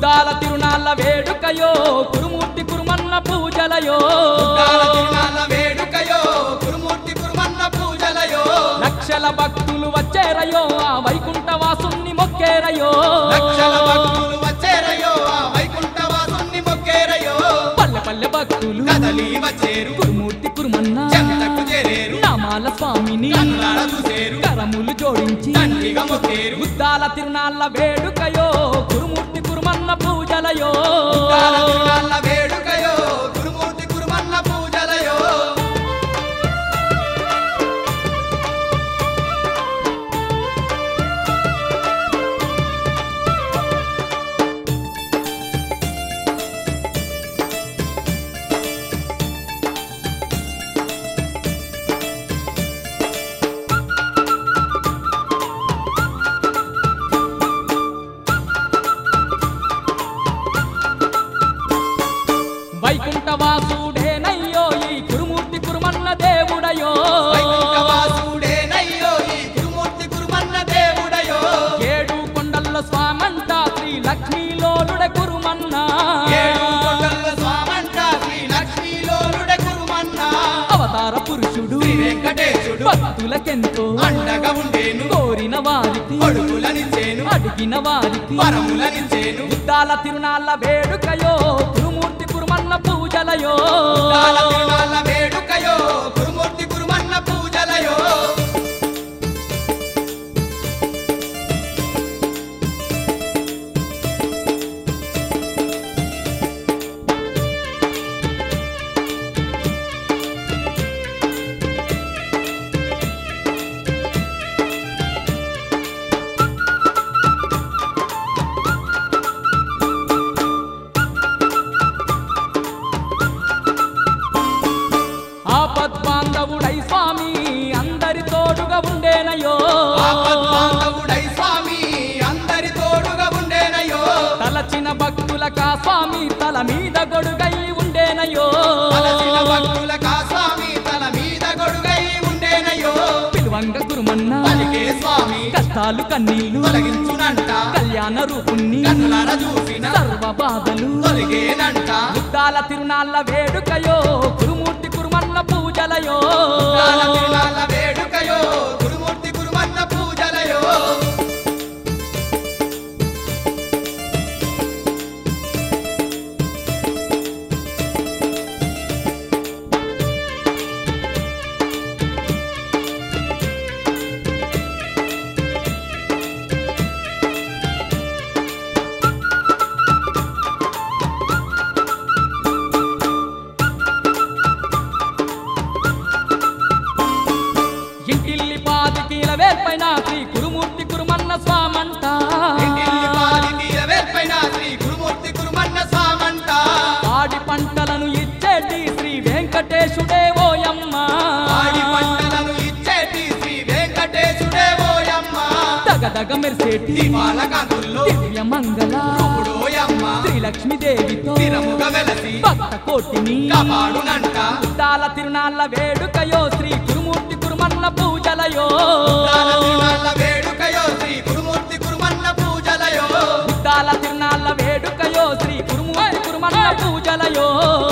ముద్దాల తిరునాళ్ళ వేడుకయో కురుమూర్తి కురుమన్న పూజలయో కాల తిరునాళ్ళ వేడుకయో గురుమూర్తి గురుమన్న పూజలయో లక్షల భక్తులు వచ్చేరయో ఆ వైకుంఠ వాసుని మొక్కేరయో లక్షల భక్తులు వచ్చేరయో ఆ వైకుంఠ వాసుని మొక్కేరయో పల్లె పల్లె భక్తులు కదలి వచ్చేరు కురుమూర్తి కురుమన్న చెంతకు చేరేరు నామాల స్వామిని కన్నులార చూసేరు కరములు జోడించి తండ్రిగా మొక్కేరు ముద్దాల తిరునాళ్ళ వేడుకయో కురుమూర్తి కురుమన్న పూజలయో కాల తిరునాళ్ళ వేడుకయో గురుమూర్తి గురుమన్న పూజలయో వైకుంఠ వాసుడేనయ్యో ఈ కురుమూర్తి కురుమన్న దేవుడయో వైకుంఠ వాసుడేనయ్యో ఈ గురుమూర్తి గురుమన్న దేవుడయో ఏడు కొండల్ల స్వామంట శ్రీ లక్ష్మీలోలుడ కురుమన్న ఏడు కొండల స్వామంట శ్రీ లక్ష్మీలోలుడ గురుమన్న అవతార పురుషుడు శ్రీ వెంకటేశుడు భక్తులకెంతో అండగా ఉండేను కోరిన వారికి కొడుకులనిచ్చేను అడిగిన వారికి వరములనిచ్చేను ముద్దాల తిరునాళ్ళ వేడుకయో కురుమూర్తి కురుమన్న పూజలయో కాల తిరునాళ్ళ వేడుకయో గురుమూర్తి గురుమన్న పూజలయో ఆపద్బాంధవుడై స్వామి అందరి తోడుగా ఉండేనయో ఆపద్బాంధవుడై స్వామి అందరి తోడుగా ఉండేనయో తలచిన భక్తులకా స్వామి తల మీద గొడుగై ఉండేనయో అలసిన భక్తులకా స్వామి తల మీద గొడుగై ఉండేనయో పిలువంగ గురుమన్న పలికే స్వామి కష్టాలు కన్నీళ్లు తొలగించునంట కళ్యాణ రూపుణ్ణి కన్నులార చూసిన సర్వ బాధలు తొలగేనంట ముద్దాల తిరునాళ్ళ వేడుకయో కురుమూర్తి కురుమన్న పూజలయో కాల తిరునాళ్ళ వేడుకయో గురుమూర్తి గురుమన్న పూజలయో ఇంటిల్లి పాదికీల వేర్పైన శ్రీ కురుమూర్తి కురుమన్న స్వామంట ఇంటిల్లి పాది తీర వేర్పైన శ్రీ గురుమూర్తి గురుమన్న స్వామంట పాడి పంటలను ఇచ్చేటి శ్రీ వెంకటేశుడే ఓయమ్మ ఆడి పంటలను ఇచ్చేటి శ్రీ వెంకటేశుడే ఓయమ్మ దగదగ మెరిసేటి దీపాల కాంతుల్లో దివ్య మంగళ ఓయమ్మ శ్రీలక్ష్మీదేవితో స్థిరముగా వెలసి భక్త కోటిని కాపాడునంట ముద్దాల తిరునాళ్ళ వేడుకయో శ్రీ కురుమూర్తి కురుమన్న పూజలయో కాల తిరునాళ్ళ వేడుకయో శ్రీ గురుమూర్తి గురుమన్న పూజలయో ముద్దాల తిరునాళ్ళ వేడుకయో శ్రీ కురుమూర్తి కురుమన్న పూజలయో